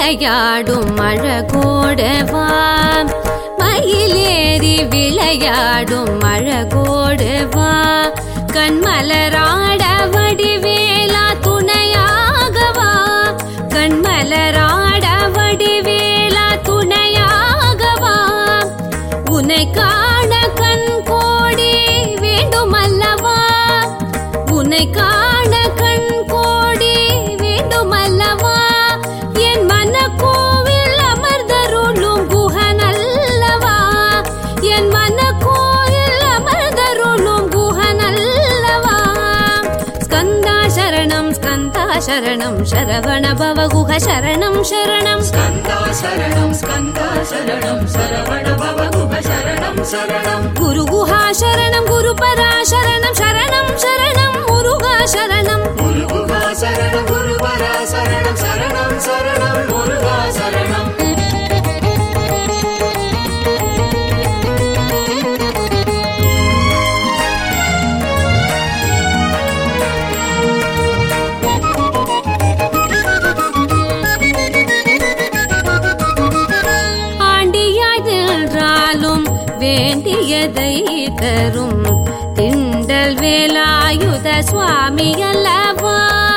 விளையாடும் அழகோடவா மயிலேறி விளையாடும் அழகோடவா கண்மலராட வடிவேலா துணையாகவா கண்மலராட வடிவேலா துணையாகவா உன்னை காண கண் கோடி வேண்டுமல்லவா உன்னை காண கண் கோடி வேண்டுமல்லவா என் மனக்கோவில் அமர்ந்தருளும் குஹனல்லவா என் மனக்கோவில் அமர்ந்தருளும் குஹனல்லவா ஸ்கந்தா சரணம் ஸ்கந்தா சரணம் சரவண பவ குஹ சரணம் சரணம் ஸ்கந்தா சரணம் ஸ்கந்தா சரணம் சரவண பவ குப சரணம் சரணம் குரு குஹா சரணம் குரு பரா சரணம் சரணம் சரணம் முருகா சரணம் முருகா சரணம் குருவரா சரணம் சரணம் சரணம் முருகா சரணம் ஆண்டியாய் நின்றாலும் வேண்டியதை தரும் திண்டல் வேலாயுத சுவாமி அல்லவா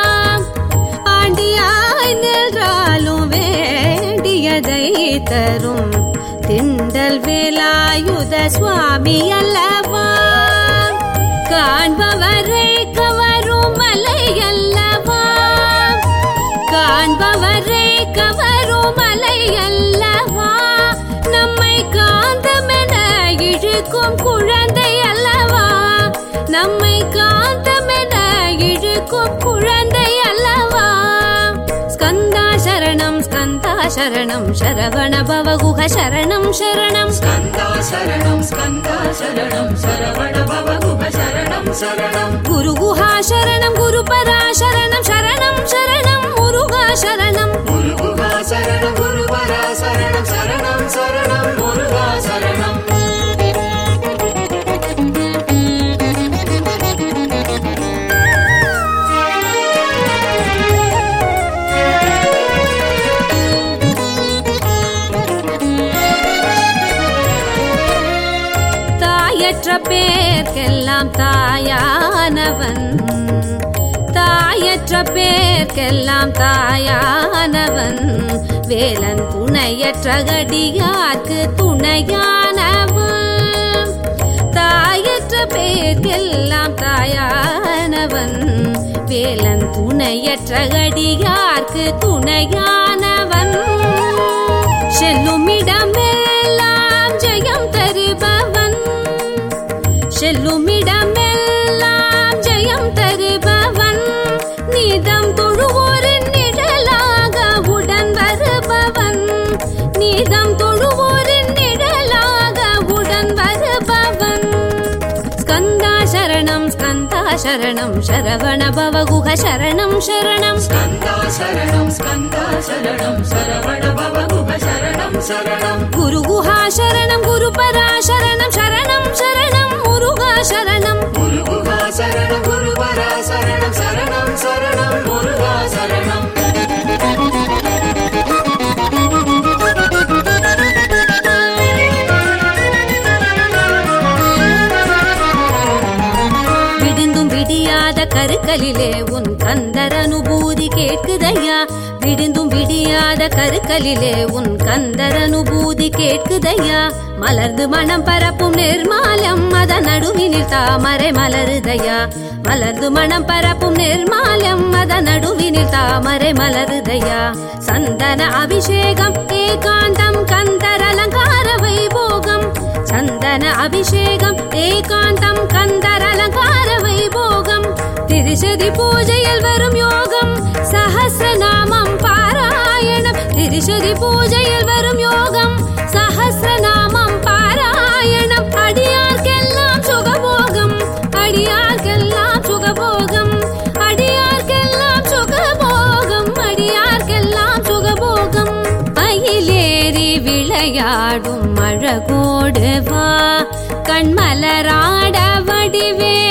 ஆண்டியாய் நின்றாலும் வேண்டியதை தரும் திண்டல் வேலாயுத சுவாமி அல்லவா காண்பவரை கவரும் மலை அல்லவா காண்பவரை கவரும் மலை அல்லவா நம்மை காந்தமென இழுக்கும் குழந்தை அல்லவா நம்மை காந்தமென இழுக்கும் குழந்தை அல்லவா ஸ்கந்தா சரணம் ஸ்கந்தா சரணம் சரவண பவ குஹ சரணம் சரணம் ஸ்கந்தா சரணம் ஸ்கந்தா சரணம் சரவண பவ குப சரணம் சரணம் குரு குஹா சரணம் குரு பரா சரணம் சரணம் சரணம் முருகா சரணம் முருகா சரணம் குருவரா சரணம் சரணம் சரணம் முருகா சரணம் தாயற்ற பேர்க்கெல்லாம் தாயானவன் தாயற்ற பேர்க்கெல்லாம் தாயானவன் வேலன் துணையற்ற கடியார்க்கு துணையானவன் தாயற்ற பேர்க்கெல்லாம் தாயானவன் வேலன் துணையற்ற கடியார்க்கு துணையானவன் செல்லுமிடமெல்லாம் ஜெயம் தருபவன் செல்லுமிடமெல்லாம் ஜெயம் தருபவன் நீதம் தொழுவோரின் நிழலாக உடன் வருபவன் நீதம் தொழுவோரின் நிழலாக உடன் வருபவன் ஸ்கந்தா சரணம் ஸ்கந்தா சரணம் சரவண பவ குஹ சரணம் சரணம் ஸ்கந்தா சரணம் ஸ்கந்தா சரணம் சரவண பவ குப சரணம் சரணம் குரு குஹா சரணம் குரு பரா சரணம் சரணம் சரணம் முருகா சரணம் முருகா சரணம் குருவரா சரணம் சரணம் சரணம் முருகா சரணம் விடிந்தும் விடியாத கருக்கலிலே உன் கந்தர் அனுபூதி கேட்குதையா விடிந்தும் விடியாத கருக்கலிலே உன் கந்தர் அனுபூதி கேட்குதையா மலர்ந்து மனம் பரப்பும் நிர்மாலம் மத நடுவினில் தாமரை மலருதையா மலர்ந்து மனம் பரப்பும் நிர்மாலம் மத நடுவினில் தாமரை மலருதையா சந்தன அபிஷேகம் ஏகாந்தம் கந்தர் அலங்கார வைபோகம் சந்தன அபிஷேகம் ஏகாந்தம் கந்தர் அலங்கார வைபோகம் திரிசதி பூஜையில் வரும் யோகம் சஹசிரநாமம் பாராயணம் திரிசதி பூஜையில் வரும் யோகம் சஹசிரநாமம் பாராயணம் அடியார்க்கெல்லாம் சுகபோகம் அடியார்க்கெல்லாம் சுகபோகம் அடியார்க்கெல்லாம் சுகபோகம் அடியார்க்கெல்லாம் சுகபோகம் மயிலேறி விளையாடும் அழகோடு வா கண்மலராட வடிவே